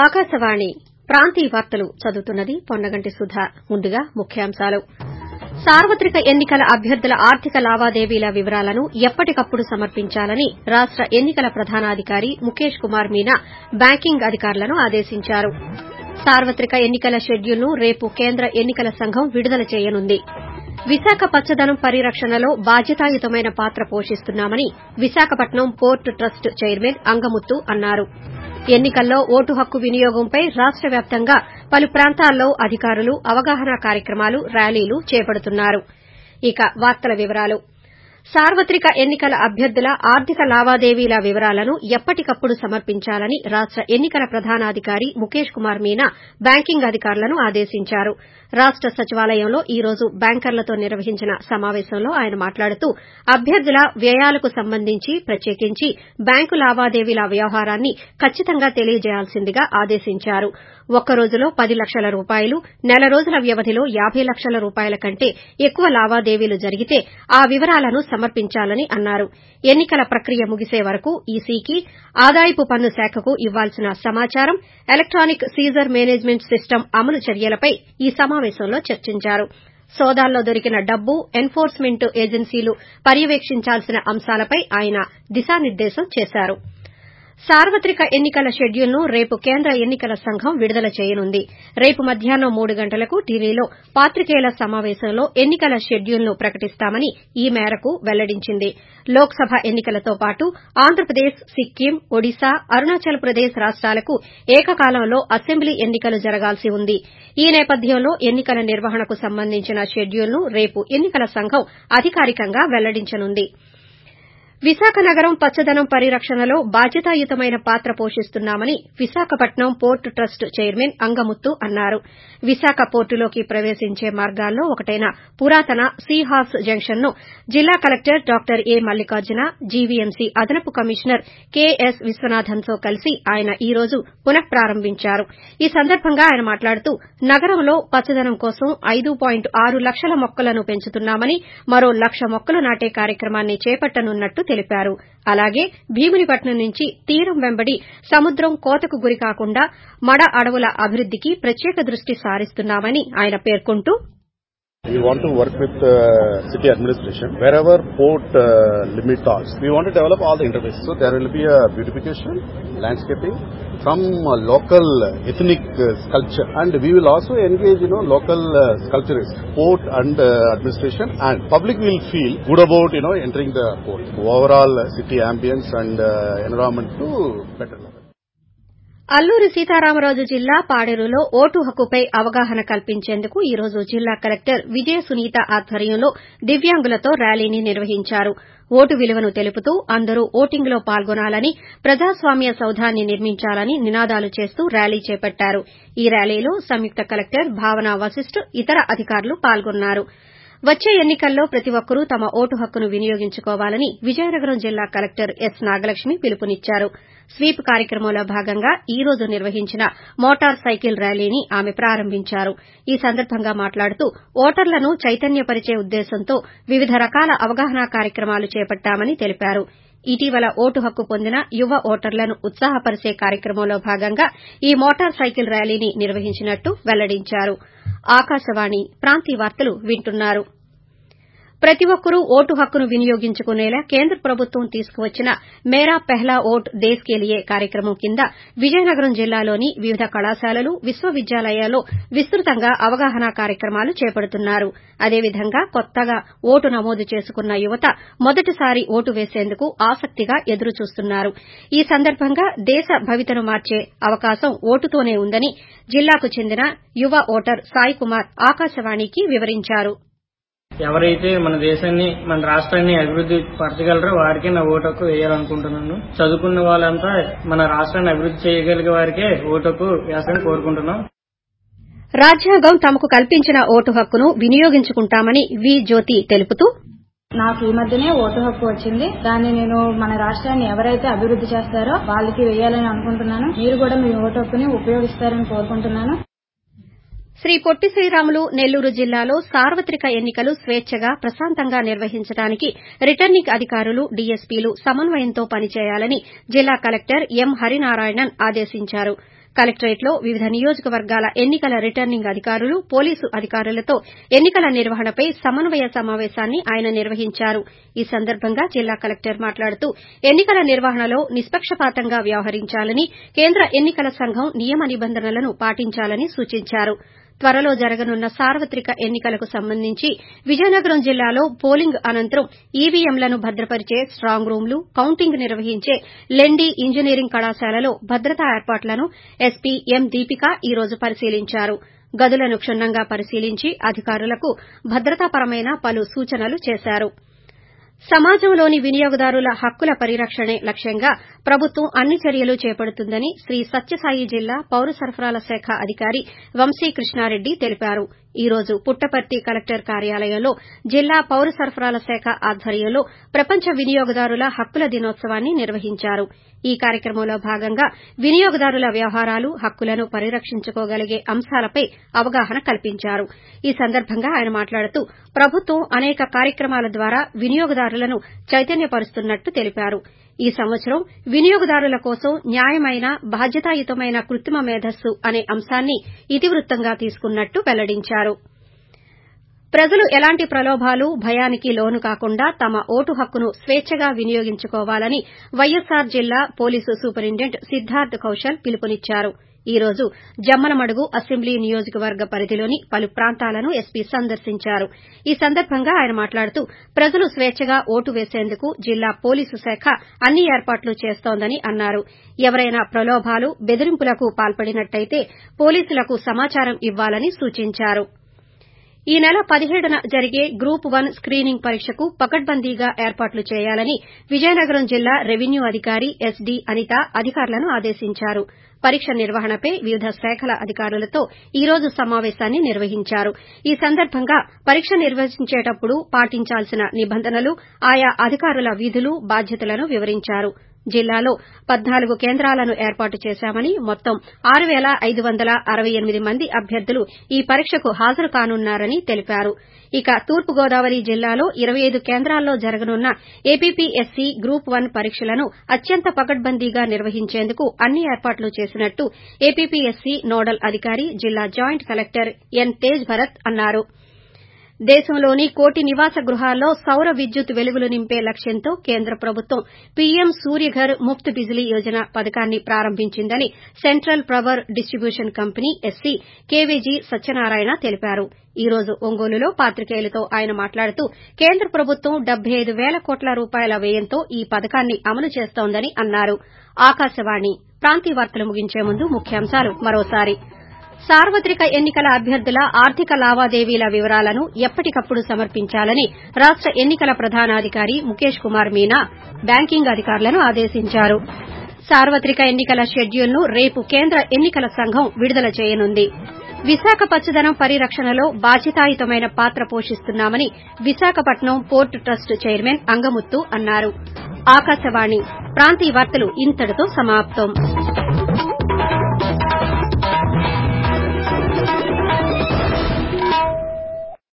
ఆకాశవాణి ప్రాంతీయ వార్తలు చదువుతున్నది పొన్నగంటి సుధ ముందుగా ముఖ్యాంశాలు సార్వత్రిక ఎన్నికల అభ్యర్థుల ఆర్థిక లావాదేవీల వివరాలను ఎప్పటికప్పుడు సమర్పించాలని రాష్ట ఎన్నికల ప్రధానాధికారి ముఖేష్ కుమార్ మీనా బ్యాంకింగ్ అధికారులను ఆదేశించారు సార్వత్రిక ఎన్నికల షెడ్యూల్ను రేపు కేంద్ర ఎన్నికల సంఘం విడుదల చేయనుంది విశాఖ పచ్చదనం పరిరక్షణలో బాధ్యతాయుతమైన పాత్ర పోషిస్తున్నామని Visakhapatnam port trust chairman Angamuthu అన్నారు ఎన్నికల్లో ఓటు హక్కు వినియోగంపై రాష్ట వ్యాప్తంగా పలు ప్రాంతాల్లో అధికారులు అవగాహన కార్యక్రమాలు ర్యాలీలు చేపడుతున్నారు సార్వత్రిక ఎన్నికల అభ్యర్థుల ఆర్థిక లావాదేవీల వివరాలను ఎప్పటికప్పుడు సమర్పించాలని రాష్ట ఎన్నికల ప్రధానాధికారి ముఖేష్ కుమార్ మీనా బ్యాంకింగ్ అధికారులను ఆదేశించారు రాష్ట సచివాలయంలో ఈ రోజు బ్యాంకర్లతో నిర్వహించిన సమావేశంలో ఆయన మాట్లాడుతూ అభ్యర్థుల వ్యయాలకు సంబంధించి ప్రత్యేకించి బ్యాంకు లావాదేవీల వ్యవహారాన్ని ఖచ్చితంగా తెలియజేయాల్సిందిగా ఆదేశించారు ఒక్క రోజులో పది లక్షల రూపాయలు నెల రోజుల వ్యవధిలో యాబై లక్షల రూపాయల కంటే ఎక్కువ లావాదేవీలు జరిగితే ఆ వివరాలను సమర్పించాలని అన్నారు ఎన్నికల ప్రక్రియ ముగిసే వరకు ఈసీకి ఆదాయపు పన్ను శాఖకు ఇవ్వాల్సిన సమాచారం ఎలక్టానిక్ సీజర్ మేనేజ్మెంట్ సిస్టమ్ అమలు చర్యలపై ఈ సమావేశంలో చర్చించారు నోదాల్లో దొరికిన డబ్బు ఎన్ఫోర్స్మెంట్ ఏజెన్సీలు పర్యవేక్షించాల్సిన అంశాలపై ఆయన దిశానిర్దేశం చేశారు సార్వత్రిక ఎన్నికల షెడ్యూల్ను రేపు కేంద్ర ఎన్నికల సంఘం విడుదల చేయనుంది రేపు మధ్యాహ్నం మూడు గంటలకు ఢిల్లీలో పాత్రికేయుల సమావేశంలో ఎన్నికల షెడ్యూల్ను ప్రకటిస్తామని ఈ మేరకు వెల్లడించింది లోక్సభ ఎన్నికలతో పాటు ఆంధ్రప్రదేశ్ సిక్కిం ఒడిశా అరుణాచల్ ప్రదేశ్ రాష్టాలకు ఏకకాలంలో అసెంబ్లీ ఎన్నికలు జరగాల్సి ఉంది ఈ నేపథ్యంలో ఎన్నికల నిర్వహణకు సంబంధించిన షెడ్యూల్ను రేపు ఎన్నికల సంఘం అధికారికంగా వెల్లడించనుంది విశాఖ నగరం పచ్చదనం పరిరక్షణలో బాధ్యతాయుతమైన పాత్ర పోషిస్తున్నామని Visakhapatnam port trust chairman Angamuthu అన్నారు విశాఖ పోర్టులోకి ప్రవేశించే మార్గాల్లో ఒకటైన పురాతన సీ హార్స్ జంక్షన్ను జిల్లా collector doctor A Mallikarjuna GVMC అదనపు కమిషనర్ కెఎస్ విశ్వనాథన్తో కలిసి ఆయన ఈ రోజు పునః ప్రారంభించారు ఈ సందర్భంగా ఆయన మాట్లాడుతూ నగరంలో పచ్చదనం కోసం ఐదు పాయింట్ ఆరు లక్షల మొక్కలను పెంచుతున్నామని మరో లక్ష మొక్కలు నాటే కార్యక్రమాన్ని చేపట్టనున్నట్లు తెలిపారు అలాగే భీమునిపట్నం నుంచి తీరం వెంబడి సముద్రం కోతకు గురికాకుండా మడ అడవుల అభివృద్దికి ప్రత్యేక దృష్టి సారిస్తున్నామని ఆయన పేర్కొంటూ We want to work with uh, city administration. Wherever port uh, limit talks, we want to develop all the interfaces. So there will be a beautification, landscaping from uh, local ethnic uh, sculpture, and we will also engage, you know, local uh, sculpturists, port and uh, administration, and public will feel good about, you know, entering the port. Overall uh, city ambience and uh, environment to better level. Alluri Sitaramaraju జిల్లా పాడేరులో vote హక్కుపై అవగాహన కల్పించేందుకు ఈ రోజు జిల్లా collector విజయ సునీత ఆధ్వర్యంలో దివ్యాంగులతో ర్యాలీని నిర్వహించారు vote విలువను తెలుపుతూ అందరూ ఓటింగ్లో పాల్గొనాలని ప్రజాస్వామ్య సౌధాన్ని నిర్మించాలని నినాదాలు చేస్తూ ర్యాలీ చేపట్టారు ఈ ర్యాలీలో సంయుక్త కలెక్టర్ భావన వశిష్ఠ్ ఇతర అధికారులు పాల్గొన్నారు వచ్చే ఎన్నికల్లో ప్రతి ఒక్కరూ తమ ఓటు హక్కును వినియోగించుకోవాలని విజయనగరం జిల్లా కలెక్టర్ ఎస్ నాగలక్ష్మి పిలుపునిచ్చారు స్వీప్ కార్యక్రమంలో భాగంగా ఈ రోజు నిర్వహించిన మోటార్ సైకిల్ ర్యాలీని ఆమె ప్రారంభించారు ఈ సందర్భంగా మాట్లాడుతూ ఓటర్లను చైతన్యపరిచే ఉద్దేశంతో వివిధ రకాల అవగాహన కార్యక్రమాలు చేపట్టామని తెలిపారు ఇటీవల ఓటు హక్కు పొందిన యువ ఓటర్లను ఉత్సాహపరిచే కార్యక్రమంలో భాగంగా ఈ మోటార్ సైకిల్ ర్యాలీని నిర్వహించినట్లు వెల్లడించారు ఆకాశవాణి ప్రాంతీయ వార్తలు వింటున్నారు ప్రతి ఒక్కరూ ఓటు హక్కును వినియోగించుకునేలా కేంద్ర ప్రభుత్వం తీసుకువచ్చిన మేరా పెహ్లా ఓట్ దేశ్ కే లియే కార్యక్రమం కింద విజయనగరం జిల్లాలోని వివిధ కళాశాలలు విశ్వవిద్యాలయాల్లో విస్తృతంగా అవగాహన కార్యక్రమాలు చేపడుతున్నారు అదేవిధంగా కొత్తగా ఓటు నమోదు చేసుకున్న యువత మొదటిసారి ఓటు వేసేందుకు ఆసక్తిగా ఎదురుచూస్తున్నారు ఈ సందర్భంగా దేశ భవితను మార్చే అవకాశం ఓటుతోనే ఉందని జిల్లాకు చెందిన యువ ఓటర్ సాయి కుమార్ ఆకాశవాణికి వివరించారు ఎవరైతే మన దేశాన్ని మన రాష్ట్రాన్ని అభివృద్ధి పరచగలరో వారికే నా ఓటు హక్కు వేయాలనుకుంటున్నాను చదువుకున్న వాళ్ళంతా మన రాష్ట్రాన్ని అభివృద్ధి చేయగలిగే వారికే ఓటు హక్కు వేస్తామని కోరుకుంటున్నాం రాజ్యాంగం తమకు కల్పించిన ఓటు హక్కును వినియోగించుకుంటామని వి జ్యోతి తెలుపుతూ నాకు ఈ మధ్యనే ఓటు హక్కు వచ్చింది దాన్ని నేను మన రాష్ట్రాన్ని ఎవరైతే అభివృద్ధి చేస్తారో వాళ్ళకి వేయాలని అనుకుంటున్నాను మీరు కూడా మీ ఓటు హక్కుని ఉపయోగిస్తారని కోరుకుంటున్నాను శ్రీ పొట్టి శ్రీరాములు నెల్లూరు జిల్లాలో సార్వత్రిక ఎన్నికలు స్వేచ్చగా ప్రశాంతంగా నిర్వహించడానికి రిటర్నింగ్ అధికారులు డీఎస్పీలు సమన్వయంతో పనిచేయాలని జిల్లా కలెక్టర్ ఎం హరినారాయణన్ ఆదేశించారు కలెక్టరేట్లో వివిధ నియోజకవర్గాల ఎన్నికల రిటర్నింగ్ అధికారులు పోలీసు అధికారులతో ఎన్నికల నిర్వహణపై సమన్వయ సమావేశాన్ని ఆయన నిర్వహించారు ఈ సందర్భంగా జిల్లా కలెక్టర్ మాట్లాడుతూ ఎన్నికల నిర్వహణలో నిష్పక్షపాతంగా వ్యవహరించాలని కేంద్ర ఎన్నికల సంఘం నియమ నిబంధనలను పాటించాలని సూచించారు త్వరలో జరగనున్న సార్వత్రిక ఎన్నికలకు సంబంధించి విజయనగరం జిల్లాలో పోలింగ్ అనంతరం ఈవీఎంలను భద్రపరిచే స్టాంగ్ రూంలు కౌంటింగ్ నిర్వహించే లెండి ఇంజనీరింగ్ కళాశాలలో భద్రతా ఏర్పాట్లను ఎస్పీ ఎం దీపిక ఈ రోజు పరిశీలించారు గదులను క్షుణ్ణంగా పరిశీలించి అధికారులకు భద్రతాపరమైన పలు సూచనలు చేశారు సమాజంలోని వినియోగదారుల హక్కుల పరిరక్షణే లక్ష్యంగా ప్రభుత్వం అన్ని చర్యలు చేపడుతుందని శ్రీ సత్యసాయి జిల్లా పౌర సరఫరాల శాఖ అధికారి వంశీ కృష్ణారెడ్డి తెలిపారు ఈ రోజు పుట్టపర్తి కలెక్టర్ కార్యాలయంలో జిల్లా పౌర సరఫరాల శాఖ ఆధ్వర్యంలో ప్రపంచ వినియోగదారుల హక్కుల దినోత్సవాన్ని నిర్వహించారు ఈ కార్యక్రమంలో భాగంగా వినియోగదారుల వ్యవహారాలు హక్కులను పరిరక్షించుకోగలిగే అంశాలపై అవగాహన కల్పించారు ఈ సందర్భంగా ఆయన మాట్లాడుతూ ప్రభుత్వం అనేక కార్యక్రమాల ద్వారా వినియోగదారులను చైతన్యపరుస్తున్నట్లు తెలిపారు ఈ సంవత్సరం వినియోగదారుల కోసం న్యాయమైన బాధ్యతాయుతమైన కృత్రిమ మేధస్సు అనే అంశాన్ని ఇతివృత్తంగా తీసుకున్నట్టు వెల్లడించారు ప్రజలు ఎలాంటి ప్రలోభాలు భయానికి లోను కాకుండా తమ ఓటు హక్కును స్వేచ్చగా వినియోగించుకోవాలని వైఎస్సార్ జిల్లా పోలీసు సూపరింటెండెంట్ సిద్దార్థ్ కౌశల్ పిలుపునిచ్చారు ఈ రోజు జమ్మలమడుగు అసెంబ్లీ నియోజకవర్గ పరిధిలోని పలు ప్రాంతాలను ఎస్పీ సందర్శించారు ఈ సందర్భంగా ఆయన మాట్లాడుతూ ప్రజలు స్వేచ్చగా ఓటు వేసేందుకు జిల్లా పోలీసు శాఖ అన్ని ఏర్పాట్లు చేస్తోందని అన్నారు ఎవరైనా ప్రలోభాలు బెదిరింపులకు పాల్పడినట్లయితే పోలీసులకు సమాచారం ఇవ్వాలని సూచించారు ఈ నెల పదిహేడున జరిగే గ్రూప్ వన్ స్కీనింగ్ పరీక్షకు పకడ్బందీగా ఏర్పాట్లు చేయాలని విజయనగరం జిల్లా రెవెన్యూ అధికారి ఎస్డీ అనిత అధికారులను ఆదేశించారు పరీక్ష నిర్వహణపై వివిధ శాఖల అధికారులతో ఈ రోజు సమావేశాన్ని నిర్వహించారు ఈ సందర్భంగా పరీక్ష నిర్వహించేటప్పుడు పాటించాల్సిన నిబంధనలు ఆయా అధికారుల విధులు బాధ్యతలను వివరించారు జిల్లాలో పద్నాలుగు కేంద్రాలను ఏర్పాటు చేశామని మొత్తం ఆరు పేల ఐదు వందల అరవై ఎనిమిది మంది అభ్యర్థులు ఈ పరీక్షకు హాజరు కానున్నారని తెలిపారు ఇక తూర్పుగోదావరి జిల్లాలో ఇరవై ఐదు కేంద్రాల్లో జరగనున్న ఏపీపీఎస్సీ గ్రూప్ వన్ పరీక్షలను అత్యంత పకడ్బందీగా నిర్వహించేందుకు అన్ని ఏర్పాట్లు చేసినట్టు ఏపీపీఎస్సీ నోడల్ అధికారి జిల్లా joint collector N Tej Bharat అన్నారు దేశంలోని కోటి నివాస గృహాల్లో సౌర విద్యుత్ వెలుగులు నింపే లక్ష్యంతో కేంద్ర ప్రభుత్వం పీఎం సూర్యఘర్ ముఫ్త్ బిజిలీ యోజన పథకాన్ని ప్రారంభించిందని central power distribution company SC KVG Satyanarayana తెలిపారు ఈ రోజు ఒంగోలులో పాత్రికేయులతో ఆయన మాట్లాడుతూ కేంద్ర ప్రభుత్వం డెబ్బై ఐదు పేల కోట్ల రూపాయల వ్యయంతో ఈ పథకాన్ని అమలు చేస్తోందని అన్నారు ఆకాశవాణి ప్రాంతీయ వార్తలు ముగించే ముందు ముఖ్యాంశాలు మరోసారి సార్వత్రిక ఎన్నికల అభ్యర్థుల ఆర్థిక లావాదేవీల వివరాలను ఎప్పటికప్పుడు సమర్పించాలని రాష్ట ఎన్నికల ప్రధానాధికారి ముఖేష్ కుమార్ మీనా బ్యాంకింగ్ అధికారులను ఆదేశించారు సార్వత్రిక ఎన్నికల షెడ్యూల్ను రేపు కేంద్ర ఎన్నికల సంఘం విడుదల చేయనుంది విశాఖ పచ్చదనం పరిరక్షణలో బాధ్యతాయుతమైన పాత్ర పోషిస్తున్నామని Visakhapatnam port trust chairman Angamuthu అన్నారు ఆకాశవాణి ప్రాంతీయ వార్తలు ఇంతటితో సమాప్తం